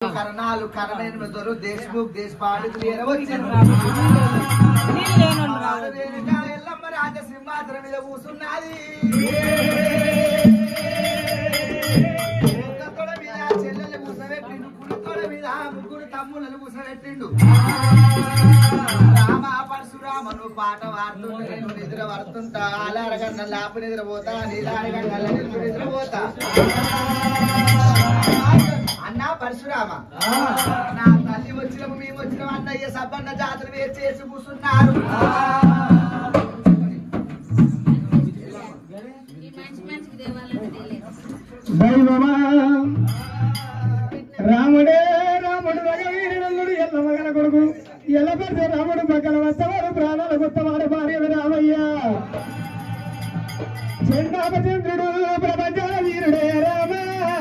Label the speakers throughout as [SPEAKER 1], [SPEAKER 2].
[SPEAKER 1] కరణాలు కరణైన దేశముఖ్ దేశపాడు వచ్చింది ఎల్లమ్మ రాజ సింహాసనం మీద కూసున్నది ఒక్క తొడ మీద చెల్లెల్ని కూసబెట్టిండు కుడి తొడ మీద ముగ్గురు తమ్ముళ్ళను కూసబెట్టిండు రామ పరశురామ నువ్వు పాట వాడుతుంటే నేను నిద్ర పడుతుంటా అలారగన్న లాపు నిద్ర పోతా నీలారగన్న నిద్ర నిద్ర పోతా అన్నా పరశురామ నా తల్లి వచ్చిన మేము వచ్చిన అన్నయ్య సబ్బన్న జాతర వేరు చేసి కూర్చున్నారు
[SPEAKER 2] ఈ మంచి మంచికి దేవాలంటే తెలియదు
[SPEAKER 3] దైవమా రాముడే రాముడు రఘవీరుడు ఎల్ల మగన కొడుకు ఎల్ల పెద్ద రాముడు మగల వస్తవాడు ప్రాణాల కొత్తవాడు భార్య రామయ్య చంద్రుడు ప్రపంచ వీరుడే రామ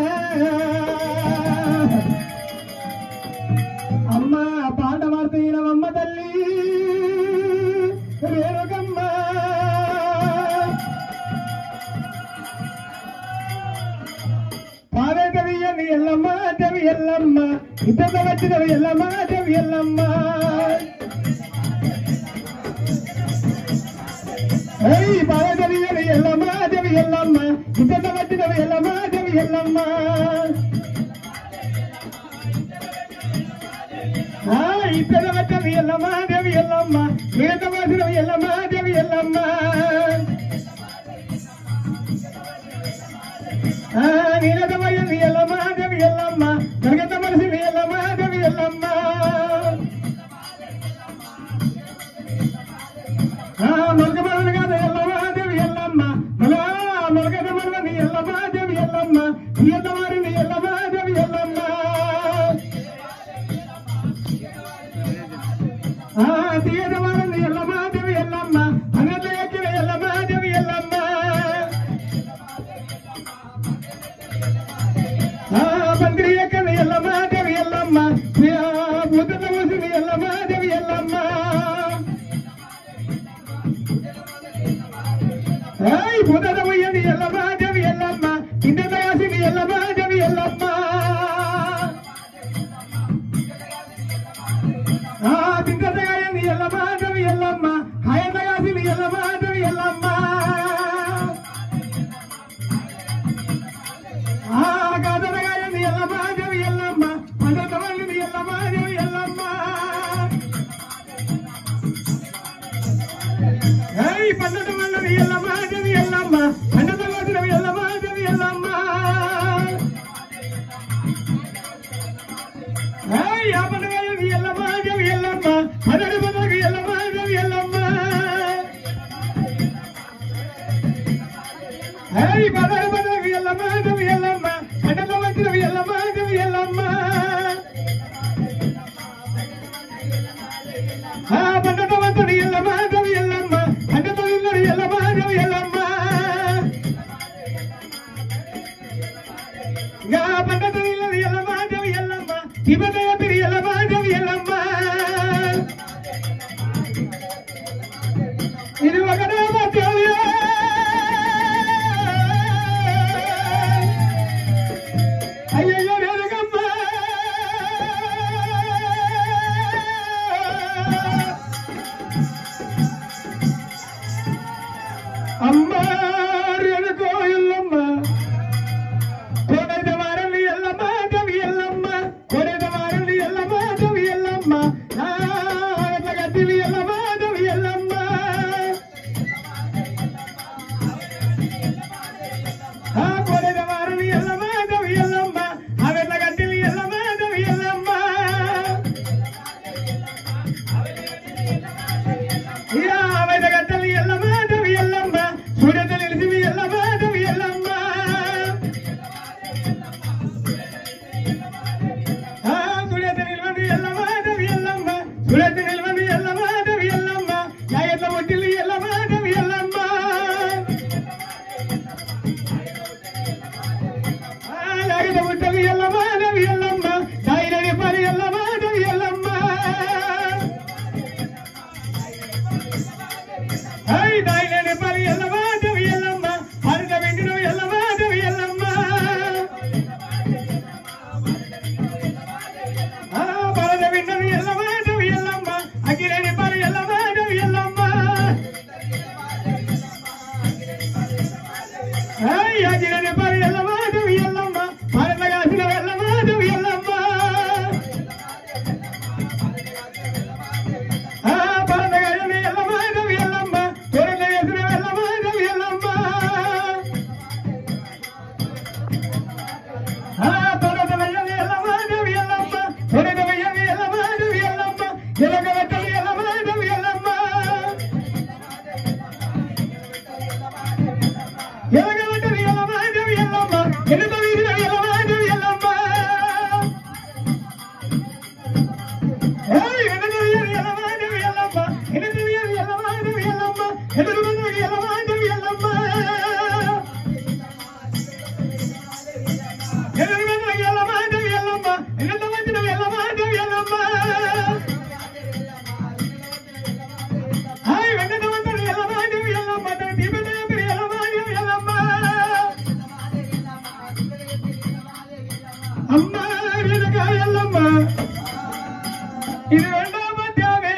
[SPEAKER 3] అమ్మ పాట వార్తీనమ్మ తల్లి రేణుకమ్మ పావేకవియని ఎల్లమ్మ దేవి ఎల్లమ్మ ఇద్దరు వచ్చినవి ఎల్లమ్మ దేవి ఎల్లమ్మ ఏయ్ పావేకవియని ఎల్లమ్మ దేవి ఎల్లమ్మ ఇద్దరు వచ్చినవి ఎల్లమ్మ దేవి ఎల్లమ్మ ఆ ఇద్దరు వచ్చినవి ఎల్లమ్మ దేవి ఎల్లమ్మ మిగతా వచ్చినవి ఎల్లమ్మ దేవి ఎల్లమ్మ నీలదమయ్య నీ ఎల్లమ్మ దేవి ఎల్లమ్మ కనకత మనిషి నీ ఎల్లమ్మ దేవి ఎల్లమ్మ మొలకమరణ కాదు ఎల్లమ్మ దేవి ఎల్లమ్మ మలా మొలకత మరణ నీ ఎల్లమ్మ దేవి ఎల్లమ్మ తీయతవారి నీ ఎల్లమ్మ దేవి ఎల్లమ్మ తీయతవారి నీ ఎల్లమ్మ దేవి ఎల్లమ్మ అనత ఎక్కిన ఎల్లమ్మ దేవి ఎల్లమ్మ మంత్రి ఎక్కని ఎల్లమ్మ దేవి ఎల్లమ్మ బుద్ధ మోసిని ఎల్లమ్మ దేవి ఎల్లమ్మ ఏయ్ బుద్ధ పోయని ఎల్లమ్మ దేవి ఎల్లమ్మ ఇంత దయాసిని ఎల్లమ్మ దేవి ఎల్లమ్మ ఆ తింత దయాయని ఎల్లమ్మ దేవి ఎల్లమ్మ హాయ దయాసిని ఎల్లమ్మ దేవి ఎల్లమ్మ ఆ గాదరగాయని ఎల్లమ్మ దేవి ఎల్లమ్మ పండతవల్లిని ఎల్లమ్మ దేవి ఎల్లమ్మ ఏయ్ పండతవల్లిని ఎల్లమ్మ దేవి ఎల్లమ్మ పండతవల్లిని ఎల్లమ్మ దేవి ఎల్లమ్మ ఏయ్ ఆ పండగాయని ఎల్లమ్మ దేవి ఎల్లమ్మ పదడి పదకి ఎల్లమ్మ దేవి ఎల్లమ్మ ఏయ్ పదడి పదకి ఎల్లమ్మ దేవి ఎల్లమ్మ పండత వచ్చినవి ఎల్లమ్మ దేవి ఎల్లమ్మ ఆ పండత వంతుడి ఎల్లమ్మ దేవి ఎల్లమ్మ పండత ఇల్లడి ఎల్లమ్మ దేవి ఎల్లమ్మ యా పండత ఇల్లడి ఎల్లమ్మ దేవి ఎల్లమ్మ తిబదయ తిరి ఎల్లమ్మ దేవి ఎల్లమ్మ ఇది ఒక నామ అయ్యయ్యో రేణుకమ్మ అమ్మ రేణుకో ఎల్లమ్మ కోడైన వారల్ని ఎల్లమ్మ దేవి ఎల్లమ్మ కోడైన వారల్ని కొనగవయ్యవి ఎల్లమాధవి ఎల్లమ్మ ఎలగవెట్టవి ఎల్లమాధవి ఎల్లమ్మ ఎలగవెట్టవి ఎల్లమాధవి ఎల్లమ్మ ఎనుక వీధిన ఎల్లమాధవి ఎల్లమ్మ ఏయ్ వెనుక వీధిన ఎల్లమాధవి ఎల్లమ్మ ఎనుక వీధిన ఎల్లమాధవి ఎల్లమ్మ ఎదురు ముందు ఎల్లమాధవి ఎల్లమ్మ ఎదురు ముందు ఎల్లమాధవి ఎల్లమ్మ ఎనుక వచ్చిన ఎల్లమాధవి ఎల్లమ్మ హాయ్ వెంకటవంతుడు ఎల్లమాధవి ఎల్లమ్మ తన దీపదేవి ఎల్లమాధవి ఎల్లమ్మ అమ్మ వెనుక ఎల్లమ్మ ఇది రెండో మధ్యామే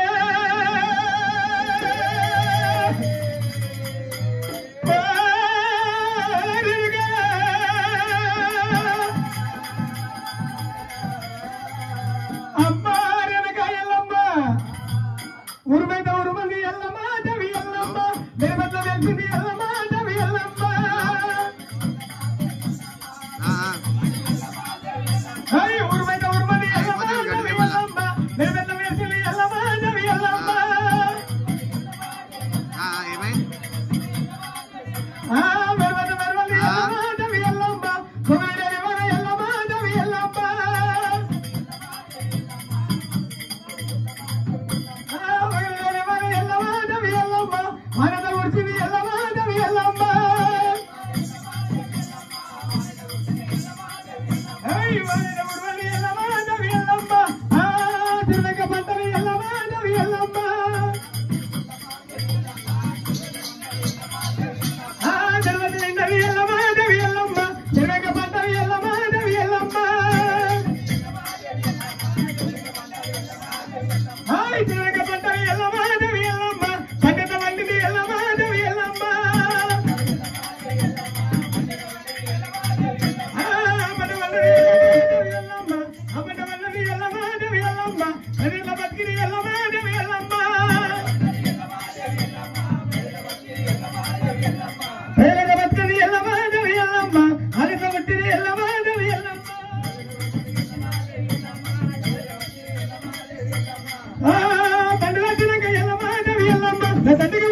[SPEAKER 3] అమ్మ వెనుక ఎల్లమ్మ ఉరుమైత ఉరుమంది ఎల్లమ్మ దేవి ఎల్లమ్మ దేవత వెలిసింది ఎల్లమ్మ దేవి ఎల్లమ్మ హై ఉరుమైత ఉరుమంది ఎల్లమ్మ దేవి ఎల్లమ్మ దేవత వెలిసింది ఎల్లమ్మ దేవి ఎల్లమ్మ ఆ వెరవద వెరవది ఎల్లమ్మ దేవి ఎల్లమ్మ కొమరేరి వర ఎల్లమ్మ దేవి ఎల్లమ్మ ఆ వెరవది వర ఎల్లమ్మ దేవి ఎల్లమ్మ మనద ఉడిచింది ఎల్లమ్మ దేవి ఎల్లమ్మ ఏయ్ వరద ఉడవది ఎల్లమ్మ దేవి ఎల్లమ్మ ఆ తిరునక పంటది ఎల్లమ్మ దేవి ఎల్లమ్మ ఆ తిరుపతి నిండది ఎల్లమ్మ దేవి ఎల్లమ్మ తిరునక పంటది ఎల్లమ్మ దేవి ఎల్లమ్మ హాయ్ తిరునక పంటది ఎల్లమ్మ దేవి ఎల్లమ్మ పండిత వండిది ఎల్లమ్మ దేవి ఎల్లమ్మ ఆ అమ్మట వండిది దేవి ఎల్లమ్మ అమ్మట వండిది ఎల్లమ్మ దేవి ఎల్లమ్మ అదిల బతికిది ఎల్లమ్మ దేవి ఎల్లమ్మ పేరగ బతికిది ఎల్లమ్మ దేవి ఎల్లమ్మ అదిల బతికిది ఎల్లమ్మ దేవి ఎల్లమ్మ ఆ తండ్రి వచ్చినాక ఎల్లమ్మ దేవి ఎల్లమ్మ నా తండ్రికి